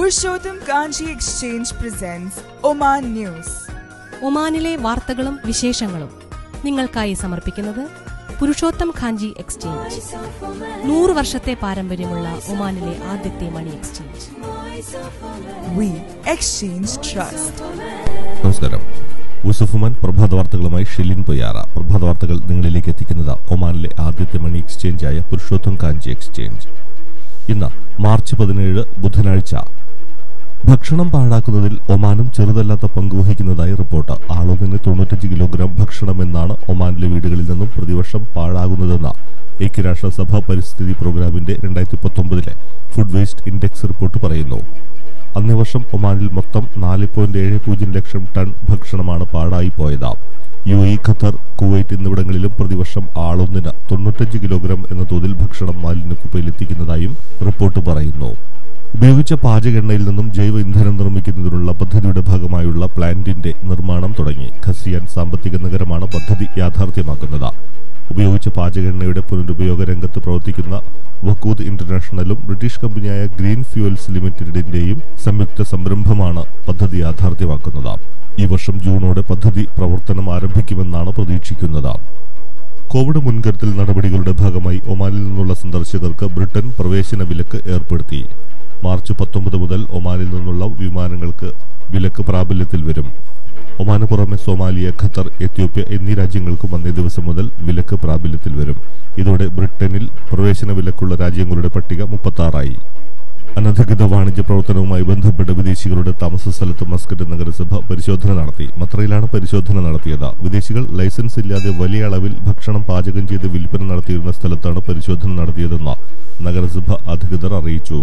Purushottam Kanchi Exchange presents Oman News. ഒമാനിലെ വാർത്തകളും വിശേഷങ്ങളും നിങ്ങൾക്കായി സമർപ്പിക്കുന്നത് പുരുഷോത്തം ഖാഞ്ചി എക്സ്ചേഞ്ച് നൂറ് വർഷത്തെ പാരമ്പര്യമുള്ള ഒമാനിലെ ആദ്യത്തെ money exchange We exchange trust. നമസ്കാരം യൂസഫുമാൻ പ്രഭാത വാർത്തകളുമായി ഷെലിൻ പൊയ്യാറ പ്രഭാത വാർത്തകൾ നിങ്ങളിലേക്ക് എത്തിക്കുന്നത് ഒമാനിലെ ആദ്യത്തെ മണി എക്സ്ചേഞ്ചായ പുരുഷോത്തം കാഞ്ചി എക്സ്ചേഞ്ച് ഇന്ന് മാർച്ച് പതിനേഴ് ബുധനാഴ്ച ഭക്ഷണം പാഴാക്കുന്നതിൽ ഒമാനും ചെറുതല്ലാത്ത പങ്ക് വഹിക്കുന്നതായി റിപ്പോർട്ട് ആളൊന്നിന് തൊണ്ണൂറ്റഞ്ച് കിലോഗ്രാം ഭക്ഷണം എന്നാണ് ഒമാനിലെ വീടുകളിൽ നിന്നും പ്രതിവർഷം പാഴാകുന്നതെന്ന് ഐക്യരാഷ്ട്രസഭ പരിസ്ഥിതി പ്രോഗ്രാമിന്റെ രണ്ടായിരത്തി പത്തൊമ്പതിലെ ഫുഡ് വേസ്റ്റ് ഇൻഡെക്സ് റിപ്പോർട്ട് പറയുന്നു അന്നേ വർഷം ഒമാനിൽ മൊത്തം നാല് പോയിന്റ് ഏഴ് പൂജ്യം ലക്ഷം ടൺ ഭക്ഷണമാണ് പാഴായി പോയത് യു എ ഖത്തർ കുവൈറ്റ് എന്നിവിടങ്ങളിലും പ്രതിവർഷം ആളൊന്നിന് തൊണ്ണൂറ്റഞ്ച് കിലോഗ്രാം എന്ന തോതിൽ ഭക്ഷണം മാലിന്യക്കുപ്പയിൽ എത്തിക്കുന്നതായും റിപ്പോർട്ട് പറയുന്നു ഉപയോഗിച്ച പാചക എണ്ണയിൽ നിന്നും ജൈവ ഇന്ധനം നിർമ്മിക്കുന്നതിനുള്ള പദ്ധതിയുടെ ഭാഗമായുള്ള പ്ലാന്റിന്റെ നിർമ്മാണം തുടങ്ങി ഖസിയാൻ സാമ്പത്തിക നഗരമാണ് പദ്ധതി യാഥാർത്ഥ്യമാക്കുന്നത് ഉപയോഗിച്ച പാചക എണ്ണയുടെ പുനരുപയോഗ രംഗത്ത് പ്രവർത്തിക്കുന്ന വക്കൂദ് ഇന്റർനാഷണലും ബ്രിട്ടീഷ് കമ്പനിയായ ഗ്രീൻ ഫ്യൂവൽസ് ലിമിറ്റഡിന്റെയും സംയുക്ത സംരംഭമാണ് പദ്ധതി യാഥാർത്ഥ്യമാക്കുന്നത് ഈ വർഷം ജൂണോടെ പദ്ധതി പ്രവർത്തനം ആരംഭിക്കുമെന്നാണ് പ്രതീക്ഷിക്കുന്നത് കോവിഡ് മുൻകരുതൽ നടപടികളുടെ ഭാഗമായി ഒമാനിൽ നിന്നുള്ള സന്ദർശകർക്ക് ബ്രിട്ടൻ പ്രവേശന വിലക്ക് ഏർപ്പെടുത്തി മാർച്ച് പത്തൊമ്പത് മുതൽ ഒമാനിൽ നിന്നുള്ള വിമാനങ്ങൾക്ക് വിലക്ക് പ്രാബല്യത്തിൽ വരും ഒമാന് പുറമെ സോമാലിയ ഖത്തർ എത്യോപ്യ എന്നീ രാജ്യങ്ങൾക്കും അന്നേ ദിവസം മുതൽ വിലക്ക് പ്രാബല്യത്തിൽ വരും ഇതോടെ ബ്രിട്ടനിൽ പ്രവേശന വിലക്കുള്ള രാജ്യങ്ങളുടെ പട്ടിക മുപ്പത്താറായി അനധികൃത വാണിജ്യ പ്രവർത്തനവുമായി ബന്ധപ്പെട്ട് വിദേശികളുടെ താമസ സ്ഥലത്ത് മസ്കറ്റ് നഗരസഭ പരിശോധന നടത്തി മത്രയിലാണ് പരിശോധന നടത്തിയത് വിദേശികൾ ലൈസൻസ് ഇല്ലാതെ വലിയ അളവിൽ ഭക്ഷണം പാചകം ചെയ്ത് വിൽപ്പന നടത്തിയിരുന്ന സ്ഥലത്താണ് പരിശോധന നടത്തിയതെന്ന് നഗരസഭ അധികൃതർ അറിയിച്ചു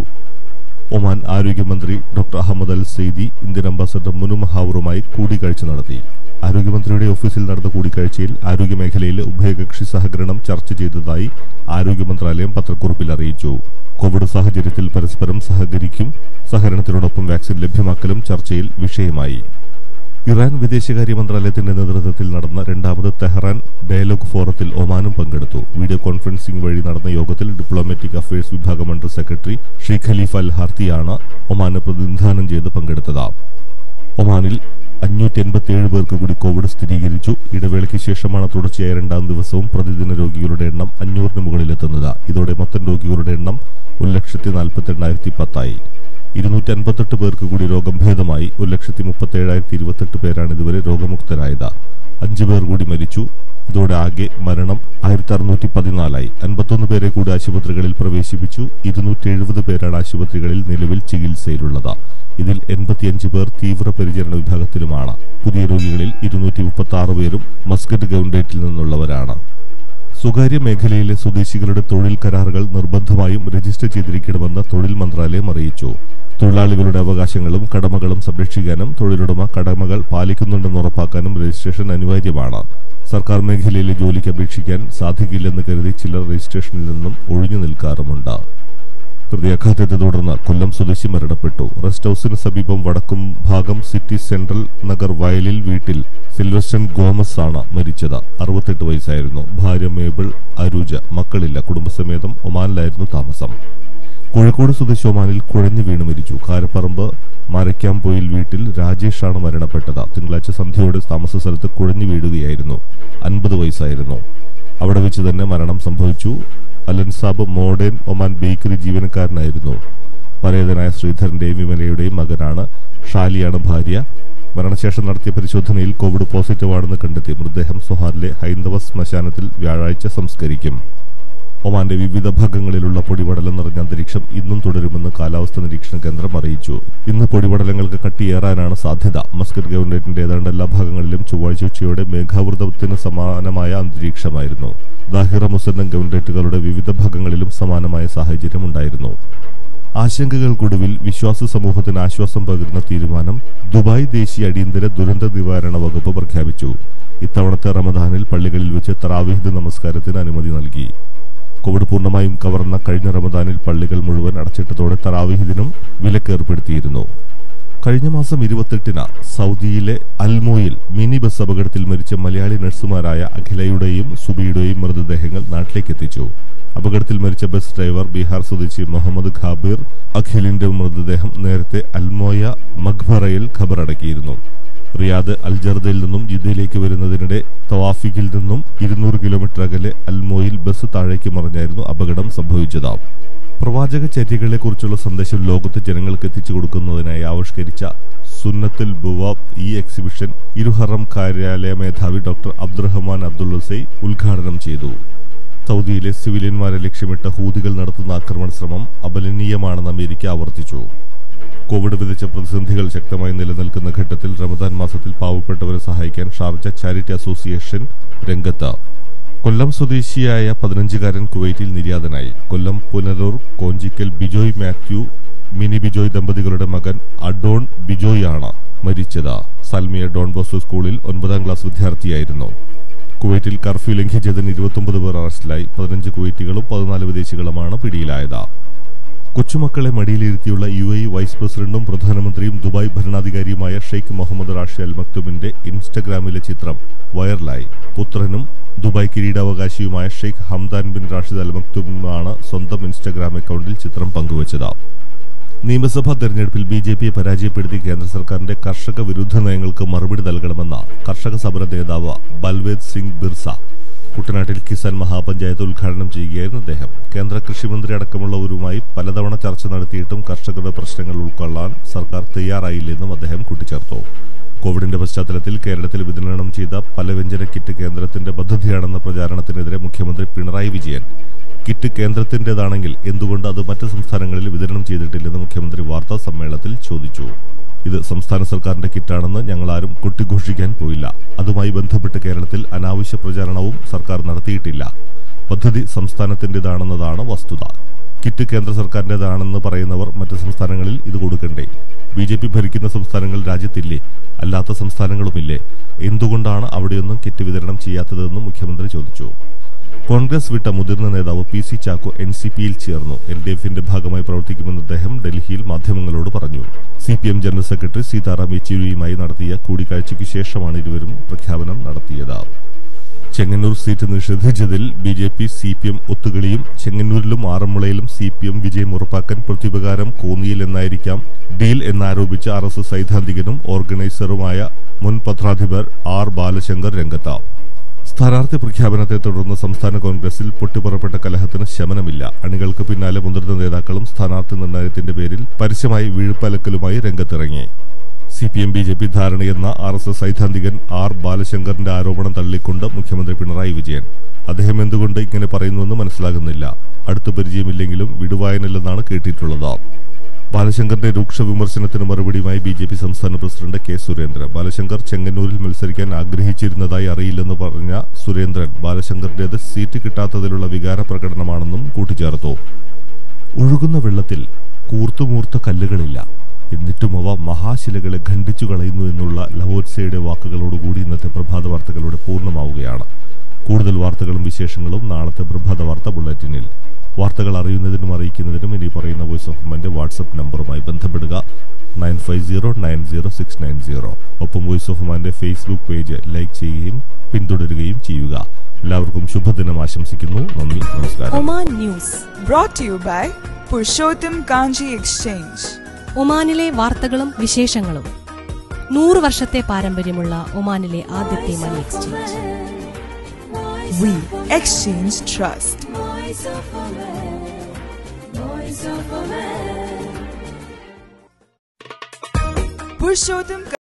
ഒമാൻ ആരോഗ്യമന്ത്രി doctor Ahmed Al Saidi Indian ambassador Munu മഹാവറുമായി കൂടിക്കാഴ്ച നടത്തി ആരോഗ്യമന്ത്രിയുടെ ഓഫീസിൽ നടന്ന കൂടിക്കാഴ്ചയിൽ ആരോഗ്യമേഖലയിലെ ഉഭയകക്ഷി സഹകരണം ചർച്ച ചെയ്തതായി ആരോഗ്യ മന്ത്രാലയം പത്രക്കുറിപ്പിൽ അറിയിച്ചു കോവിഡ് സാഹചര്യത്തിൽ പരസ്പരം സഹകരിക്കും സഹകരണത്തിനോടൊപ്പം വാക്സിൻ ലഭ്യമാക്കലും ചർച്ചയിൽ വിഷയമായി ഇറാൻ വിദേശകാര്യ മന്ത്രാലയത്തിന്റെ നേതൃത്വത്തിൽ നടന്ന രണ്ടാമത് തെഹ്റാൻ ഡയലോഗ് ഫോറത്തിൽ ഒമാനും പങ്കെടുത്തു വീഡിയോ കോൺഫറൻസിംഗ് വഴി നടന്ന യോഗത്തിൽ ഡിപ്ലോമാറ്റിക് അഫയേഴ്സ് വിഭാഗം under secretary Sheikh Khalifa Al ഹാർത്തിയാണ് ഒമാനെ പ്രതിനിധാനം ചെയ്ത് പങ്കെടുത്തത് ഒമാനിൽ അഞ്ഞൂറ്റി എൺപത്തിയേഴ് പേർക്ക് കൂടി കോവിഡ് സ്ഥിരീകരിച്ചു ഇടവേളയ്ക്ക് ശേഷമാണ് തുടർച്ചയായ രണ്ടാം ദിവസവും പ്രതിദിന രോഗികളുടെ എണ്ണം അഞ്ഞൂറിന് മുകളിലെത്തുന്നത് ഇതോടെ മൊത്തം രോഗികളുടെ എണ്ണം ഒരു ലക്ഷത്തി നാൽപ്പത്തി എണ്ണായിരത്തി പത്തായി ഇരുന്നൂറ്റി അൻപത്തെട്ട് പേർക്ക് കൂടി രോഗം ഭേദമായി ഒരു ലക്ഷത്തി മുപ്പത്തി ഏഴായിരത്തി ഇരുപത്തെട്ട് പേരാണ് ഇതുവരെ രോഗമുക്തരായത് അഞ്ചു പേർ കൂടി മരിച്ചു ഇതോടെ ആകെ മരണം ആയിരത്തി അറുന്നൂറ്റി പതിനാലായി അൻപത്തൊന്ന് പേരെ കൂടി ആശുപത്രികളിൽ പ്രവേശിപ്പിച്ചു ഇരുന്നൂറ്റി എഴുപത് പേരാണ് ആശുപത്രികളിൽ നിലവിൽ ചികിത്സയിലുള്ളത് ഇതിൽ എൺപത്തിയഞ്ച് പേർ തീവ്രപരിചരണ വിഭാഗത്തിലുമാണ് പുതിയ രോഗികളിൽ ഇരുന്നൂറ്റി മുപ്പത്തി ആറ് പേരും മസ്കറ്റ് ഗവൺഡേറ്റിൽ നിന്നുള്ളവരാണ് സ്വകാര്യ മേഖലയിലെ സ്വദേശികളുടെ തൊഴിൽ കരാറുകൾ നിർബന്ധമായും രജിസ്റ്റർ ചെയ്തിരിക്കണമെന്ന് തൊഴിൽ മന്ത്രാലയം അറിയിച്ചു തൊഴിലാളികളുടെ അവകാശങ്ങളും കടമകളും സംരക്ഷിക്കാനും തൊഴിലുടമ കടമകൾ പാലിക്കുന്നുണ്ടെന്ന് ഉറപ്പാക്കാനും രജിസ്ട്രേഷൻ അനിവാര്യമാണ് സർക്കാർ മേഖലയിലെ ജോലിക്ക് അപേക്ഷിക്കാൻ സാധിക്കില്ലെന്ന് കരുതി ചിലർ രജിസ്ട്രേഷനിൽ നിന്നും ഒഴിഞ്ഞു നിൽക്കാറുമുണ്ട് ഹൃദയാഘാതത്തെ തുടർന്ന് കൊല്ലം സ്വദേശി മരണപ്പെട്ടു റെസ്റ്റ് ഹൌസിന് സമീപം വടക്കും ഭാഗം സിറ്റി സെൻട്രൽ നഗർ വയലിൽ വീട്ടിൽ സിൽവസ്റ്റൻ ഗോമസ് ആണ് മരിച്ചത് അറുപത്തെട്ട് വയസ്സായിരുന്നു ഭാര്യ മേബിൾ അരൂജ മക്കളില്ല കുടുംബസമേതം ഒമാനിലായിരുന്നു താമസം കോഴിക്കോട് സ്വദേശി ഒമാനിൽ കുഴഞ്ഞു വീണ് മരിച്ചു കാരപ്പറമ്പ് മരക്കാംപൊയിൽ വീട്ടിൽ രാജേഷാണ് മരണപ്പെട്ടത് തിങ്കളാഴ്ച സന്ധ്യയോടെ താമസ സ്ഥലത്ത് കുഴഞ്ഞു വീഴുകയായിരുന്നു അൻപത് വയസ്സായിരുന്നു അവിടെ വെച്ച് തന്നെ മരണം സംഭവിച്ചു അലൻസാബ് മോഡേൺ ഒമാൻ ബേക്കറി ജീവനക്കാരനായിരുന്നു പരേതനായ ശ്രീധരന്റെയും വിമലയുടെയും മകനാണ് ഷാലിയാണ് ഭാര്യ മരണശേഷം നടത്തിയ പരിശോധനയിൽ കോവിഡ് പോസിറ്റീവാണെന്ന് കണ്ടെത്തി മൃതദേഹം സൊഹാറിലെ ഹൈന്ദവ ശ്മശാനത്തിൽ വ്യാഴാഴ്ച സംസ്കരിക്കും ഒമാന്റെ വിവിധ ഭാഗങ്ങളിലുള്ള പൊടിപടലം നിറഞ്ഞ അന്തരീക്ഷം ഇന്നും തുടരുമെന്ന് കാലാവസ്ഥാ നിരീക്ഷണ കേന്ദ്രം അറിയിച്ചു ഇന്ന് പൊടിപടലങ്ങൾക്ക് കട്ടിയേറാനാണ് സാധ്യത മസ്കറ്റ് ഗവൺമെന്റിന്റെ ഏതാണ്ട് എല്ലാ ഭാഗങ്ങളിലും ചൊവ്വാഴ്ച ഉച്ചയോടെ മേഘാവൃതത്തിന് സമാനമായ അന്തരീക്ഷമായിരുന്നു ദാഹിറ മുസന്നം ഗവൺമെന്റുകളുടെ വിവിധ ഭാഗങ്ങളിലും സമാനമായ സാഹചര്യമുണ്ടായിരുന്നു ആശങ്കകൾക്കൊടുവിൽ വിശ്വാസ സമൂഹത്തിന് ആശ്വാസം പകരുന്ന തീരുമാനം ദുബായ് ദേശീയ അടിയന്തര ദുരന്ത നിവാരണ വകുപ്പ് പ്രഖ്യാപിച്ചു ഇത്തവണത്തെ റമദാനിൽ പള്ളികളിൽ വെച്ച് തറാവിഹിദ് നമസ്കാരത്തിന് അനുമതി നൽകി കോവിഡ് പൂർണ്ണമായും കവർന്ന കഴിഞ്ഞ റമദാനിൽ പള്ളികൾ മുഴുവൻ അടച്ചിട്ടതോടെ തറാവിഹിദിനും വിലക്കേർപ്പെടുത്തിയിരുന്നു കഴിഞ്ഞ മാസം ഇരുപത്തെട്ടിന് സൗദിയിലെ അൽമോയിൽ മിനി ബസ് അപകടത്തിൽ മരിച്ച മലയാളി നഴ്സുമാരായ അഖിലയുടെയും സുബിയുടെയും മൃതദേഹങ്ങൾ നാട്ടിലേക്ക് എത്തിച്ചു അപകടത്തിൽ മരിച്ച ബസ് ഡ്രൈവർ ബീഹാർ സ്വദേശി മുഹമ്മദ് ഖാബിർ അഖിലിന്റെ മൃതദേഹം നേരത്തെ അൽമോയ മഖ്ബറയിൽ ഖബറടക്കിയിരുന്നു റിയാദ് അൽജർദയിൽ നിന്നും ജിദ്ദയിലേക്ക് വരുന്നതിനിടെ തവാഫിക്കിൽ നിന്നും ഇരുന്നൂറ് കിലോമീറ്റർ അകലെ അൽമോയിൽ ബസ് താഴേക്ക് മറിഞ്ഞായിരുന്നു അപകടം സംഭവിച്ചത് പ്രവാചക ചര്യകളെക്കുറിച്ചുള്ള സന്ദേശം ലോകത്ത് ജനങ്ങൾക്ക് എത്തിച്ചു കൊടുക്കുന്നതിനായി ആവിഷ്കരിച്ച സുന്നത്തുൽ ബുവാബ് ഈ എക്സിബിഷൻ ഇരുഹറം കാര്യാലയ മേധാവി ഡോക്ടർ അബ്ദുറഹ്മാൻ അബ്ദുൾ ഹുസൈ ഉദ്ഘാടനം ചെയ്തു സൗദിയിലെ സിവിലിയന്മാരെ ലക്ഷ്യമിട്ട ഹൂതികൾ നടത്തുന്ന ആക്രമണ ശ്രമം അപലനീയമാണെന്ന് അമേരിക്ക ആവർത്തിച്ചു കോവിഡ് വിധിച്ച പ്രതിസന്ധികൾ ശക്തമായി നിലനിൽക്കുന്ന ഘട്ടത്തിൽ റമദാൻ മാസത്തിൽ പാവപ്പെട്ടവരെ സഹായിക്കാൻ ഷാർജ ചാരിറ്റി അസോസിയേഷൻ രംഗത്ത് കൊല്ലം സ്വദേശിയായ പതിനഞ്ചുകാരൻ കുവൈറ്റിൽ നിര്യാതനായി കൊല്ലം പുനരൂർ കോഞ്ചിക്കൽ ബിജോയ് മാത്യു മിനി ബിജോയ് ദമ്പതികളുടെ മകൻ അഡോൺ ബിജോയ് ആണ് മരിച്ചത് സൽമിയ ഡോൺ ബോസ്കോ സ്കൂളിൽ ഒൻപതാം ക്ലാസ് വിദ്യാർത്ഥിയായിരുന്നു കുവൈറ്റിൽ കർഫ്യൂ ലംഘിച്ചതിന് ഇരുപത്തൊമ്പത് പേർ അറസ്റ്റിലായി പതിനഞ്ച് കുവൈറ്റികളും പതിനാല് വിദേശികളുമാണ് പിടിയിലായത് കൊച്ചുമക്കളെ മടിയിലിരുത്തിയുള്ള യു എ വൈസ് പ്രസിഡന്റും പ്രധാനമന്ത്രിയും ദുബായ് ഭരണാധികാരിയുമായ ഷെയ്ഖ് മുഹമ്മദ് റാഷി അൽ മക്തുമിന്റെ ഇൻസ്റ്റഗ്രാമിലെ ചിത്രം വൈറലായി പുത്രനും ദുബായ് കിരീടാവകാശിയുമായ Sheikh Hamdan bin Rashid Al മക്തുമാണ് സ്വന്തം ഇൻസ്റ്റഗ്രാം അക്കൗണ്ടിൽ ചിത്രം പങ്കുവച്ചത് നിയമസഭാ തെരഞ്ഞെടുപ്പിൽ ബി ജെ പിയെ പരാജയപ്പെടുത്തി കേന്ദ്ര സർക്കാരിന്റെ കർഷക വിരുദ്ധ നയങ്ങൾക്ക് മറുപടി നൽകണമെന്ന കർഷക സമര നേതാവ് ബൽവേദ് സിംഗ് ബിർസ കുട്ടനാട്ടിൽ കിസാൻ മഹാപഞ്ചായത്ത് ഉദ്ഘാടനം ചെയ്യുകയായിരുന്നു അദ്ദേഹം കേന്ദ്ര കൃഷിമന്ത്രി അടക്കമുള്ളവരുമായി പലതവണ ചർച്ച നടത്തിയിട്ടും കർഷകരുടെ പ്രശ്നങ്ങൾ ഉൾക്കൊള്ളാൻ സർക്കാർ തയ്യാറായില്ലെന്നും അദ്ദേഹം കൂട്ടിച്ചേർത്തു കോവിഡിന്റെ പശ്ചാത്തലത്തിൽ കേരളത്തിൽ വിതരണം ചെയ്ത പലവ്യഞ്ജന കിറ്റ് കേന്ദ്രത്തിന്റെ പദ്ധതിയാണെന്ന പ്രചാരണത്തിനെതിരെ മുഖ്യമന്ത്രി പിണറായി വിജയൻ കിറ്റ് കേന്ദ്രത്തിന്റേതാണെങ്കിൽ എന്തുകൊണ്ട് അത് മറ്റ് സംസ്ഥാനങ്ങളിൽ വിതരണം ചെയ്തിട്ടില്ലെന്ന് മുഖ്യമന്ത്രി വാർത്താ സമ്മേളനത്തിൽ ചോദിച്ചു ഇത് സംസ്ഥാന സർക്കാരിന്റെ കിറ്റാണെന്ന് ഞങ്ങളാരും കൊട്ടിഘോഷിക്കാൻ പോയില്ല അതുമായി ബന്ധപ്പെട്ട് കേരളത്തിൽ അനാവശ്യ പ്രചാരണവും സർക്കാർ നടത്തിയിട്ടില്ല പദ്ധതി സംസ്ഥാനത്തിന്റേതാണെന്നതാണ് വസ്തുത കിറ്റ് കേന്ദ്ര സർക്കാരിന്റേതാണെന്ന് പറയുന്നവർ മറ്റ് സംസ്ഥാനങ്ങളിൽ ഇത് കൊടുക്കണ്ടേ ബി ജെ പി ഭരിക്കുന്ന സംസ്ഥാനങ്ങൾ രാജ്യത്തില്ലേ അല്ലാത്ത സംസ്ഥാനങ്ങളുമില്ലേ എന്തുകൊണ്ടാണ് അവിടെയൊന്നും കിറ്റ് വിതരണം ചെയ്യാത്തതെന്നും മുഖ്യമന്ത്രി ചോദിച്ചു കോൺഗ്രസ് വിട്ട മുതിർന്ന നേതാവ് P C Chacko N C പിയിൽ ചേർന്നു എൽ ഡി എഫിന്റെ ഭാഗമായി പ്രവർത്തിക്കുമെന്ന് അദ്ദേഹം ഡൽഹിയിൽ മാധ്യമങ്ങളോട് പറഞ്ഞു C P M general secretary Sitaram യെച്ചൂരിയുമായി നടത്തിയ കൂടിക്കാഴ്ചയ്ക്ക് ശേഷമാണ് ഇരുവരും പ്രഖ്യാപനം നടത്തിയത് ചെങ്ങന്നൂർ സീറ്റ് നിഷേധിച്ചതിൽ B J P C P M ഒത്തുകളിയും ചെങ്ങന്നൂരിലും ആറന്മുളയിലും സി പി എം വിജയം ഉറപ്പാക്കാൻ പ്രത്യുപകാരം കോന്നിയിൽ എന്നായിരിക്കാം ഡീൽ എന്നാരോപിച്ച് ആർ എസ് എസ് സൈദ്ധാന്തികനും ഓർഗനൈസറുമായ മുൻ പത്രാധിപർ ആർ ബാലശങ്കർ രംഗത്ത് സ്ഥാനാർത്ഥി പ്രഖ്യാപനത്തെ തുടർന്ന് സംസ്ഥാന കോൺഗ്രസിൽ പൊട്ടിപ്പുറപ്പെട്ട കലഹത്തിന് ശമനമില്ല അണികൾക്ക് പിന്നാലെ മുതിർന്ന നേതാക്കളും സ്ഥാനാർത്ഥി നിർണയത്തിന്റെ പേരിൽ പരസ്യമായി വീഴ്പ്പലക്കലുമായി രംഗത്തിറങ്ങി C P M B J P ധാരണയെന്ന ആർ എസ് എസ് സൈദ്ധാന്തികൻ ആർ ബാലശങ്കറിന്റെ ആരോപണം തള്ളിക്കൊണ്ട് മുഖ്യമന്ത്രി പിണറായി വിജയൻ അദ്ദേഹം എന്തുകൊണ്ട് ഇങ്ങനെ പറയുന്നുവെന്ന് മനസ്സിലാകുന്നില്ല അടുത്ത പരിചയമില്ലെങ്കിലും വിടുവായനല്ലെന്നാണ് കേട്ടിട്ടുള്ളത് ബാലശങ്കറിന്റെ രൂക്ഷ വിമർശനത്തിന് മറുപടിയുമായി ബി ജെ പി സംസ്ഥാന പ്രസിഡന്റ് കെ സുരേന്ദ്രൻ ബാലശങ്കർ ചെങ്ങന്നൂരിൽ മത്സരിക്കാൻ ആഗ്രഹിച്ചിരുന്നതായി അറിയില്ലെന്ന് പറഞ്ഞ സുരേന്ദ്രൻ ബാലശങ്കറിന്റേത് സീറ്റ് കിട്ടാത്തതിലുള്ള വികാര പ്രകടനമാണെന്നും കൂട്ടിച്ചേർത്തു ഒഴുകുന്ന വെള്ളത്തിൽ കൂർത്തുമൂർത്ത കല്ലുകളില്ല എന്നിട്ടും അവ മഹാശിലകളെ ഖണ്ഡിച്ചു കളയുന്നു എന്നുള്ള ലവോത്സയുടെ വാക്കുകളോടുകൂടി ഇന്നത്തെ പ്രഭാത വാർത്തകളുടെ പൂർണ്ണമാവുകയാണ് കൂടുതൽ വാർത്തകളും വിശേഷങ്ങളും നാളത്തെ പ്രഭാത വാർത്ത ബുള്ളറ്റിനിൽ വാർത്തകൾ അറിയുന്നതിനും അറിയിക്കുന്നതിനും ഇനി പറയുന്ന വോയിസ് ഓഫ് ഉമ്മന്റെ വാട്സപ്പ് നമ്പറുമായി ബന്ധപ്പെടുക nine five zero nine zero six nine zero ഒപ്പം വോയിസ് ഓഫ് ഉമ്മന്റെ ഫേസ്ബുക്ക് പേജ് ലൈക്ക് ചെയ്യുകയും പിന്തുടരുകയും ചെയ്യുക എല്ലാവർക്കും ശുഭദിനം ആശംസിക്കുന്നു നന്ദി നമസ്കാരം Oman news Brought to you by Purushottam Kanji Exchange. ഒമാനിലെ വാർത്തകളും വിശേഷങ്ങളും നൂറ് വർഷത്തെ പാരമ്പര്യമുള്ള ഒമാനിലെ ആദ്യത്തെ money exchange We exchange trust. Voice of Oman. Voice of Oman. Purushottam